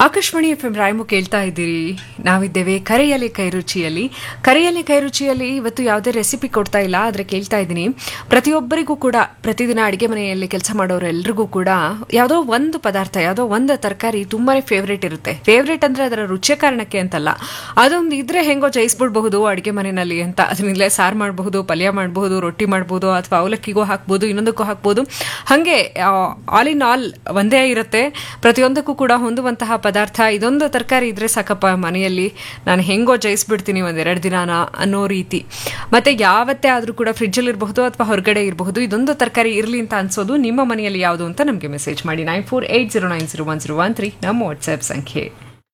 Akashvani F M ರಾಯಮು ಕೇಳ್ತಾ ಇದ್ದೀರಿ ನಾವಿದ್ದೇವೆ ಕರೆಯಲಿ ಕೈರುಚಿಯಲ್ಲಿ ಕರೆಯಲಿ ಕೈರುಚಿಯಲ್ಲಿ ಇವತ್ತು ಯಾವುದೇ ರೆಸಿಪಿ ಕೊಡ್ತಾ ಇಲ್ಲ ಆದರೆ ಕೇಳ್ತಾ ಇದ್ದೀನಿ ಪ್ರತಿಯೊಬ್ಬರಿಗೂ ಕೂಡ ಪ್ರತಿದಿನ ಅಡುಗೆ ಮನೆಯಲ್ಲಿ ಕೆಲಸ ಮಾಡೋರೆಲ್ರಿಗೂ ಕೂಡ ಯಾವುದೋ ಒಂದು ಪದಾರ್ಥ ಯಾವುದೋ ಒಂದು ತರಕಾರಿ ತುಂಬಾನೇ ಫೇವ್ರೇಟ್ ಇರುತ್ತೆ ಫೇವ್ರೇಟ್ ಅಂದ್ರೆ ಅದರ ರುಚಿಯ ಕಾರಣಕ್ಕೆ ಅಂತಲ್ಲ ಅದೊಂದು ಇದ್ರೆ ಹೆಂಗೋ ಜಯಿಸ್ಬಿಡ್ಬಹುದು ಅಡುಗೆ ಮನೆಯಲ್ಲಿ ಅಂತ ಅದನ್ನಿಂದಲೇ ಸಾರು ಮಾಡಬಹುದು ಪಲ್ಯ ಮಾಡಬಹುದು ರೊಟ್ಟಿ ಮಾಡಬಹುದು ಅಥವಾ ಅವಲಕ್ಕಿಗೂ ಹಾಕ್ಬೋದು ಇನ್ನೊಂದಕ್ಕೂ ಹಾಕ್ಬೋದು ಹಾಗೆ ಆಲ್ ಇನ್ ಆಲ್ ಒಂದೇ ಇರುತ್ತೆ ಪ್ರತಿಯೊಂದಕ್ಕೂ ಕೂಡ ಹೊಂದುವಂತಹ ಪದಾರ್ಥ ಇದೊಂದು ತರಕಾರಿ ಇದ್ರೆ ಸಾಕಪ್ಪ ಮನೆಯಲ್ಲಿ ನಾನು ಹೆಂಗೋ ಜಯಿಸ್ಬಿಡ್ತೀನಿ ಒಂದೆರಡು ದಿನಾನ ಅನ್ನೋ ರೀತಿ ಮತ್ತೆ ಯಾವತ್ತೇ ಆದರೂ ಕೂಡ ಫ್ರಿಜ್ಜಲ್ಲಿ ಇರಬಹುದು ಅಥವಾ ಹೊರಗಡೆ ಇರಬಹುದು ಇದೊಂದು ತರಕಾರಿ ಇರಲಿ ಅಂತ ಅನ್ಸೋದು ನಿಮ್ಮ ಮನೆಯಲ್ಲಿ ಯಾವುದು ಅಂತ ನಮಗೆ ಮೆಸೇಜ್ ಮಾಡಿ nine four eight zero nine zero one zero one three ನಮ್ಮ ವಾಟ್ಸ್ಆ್ಯಪ್ ಸಂಖ್ಯೆ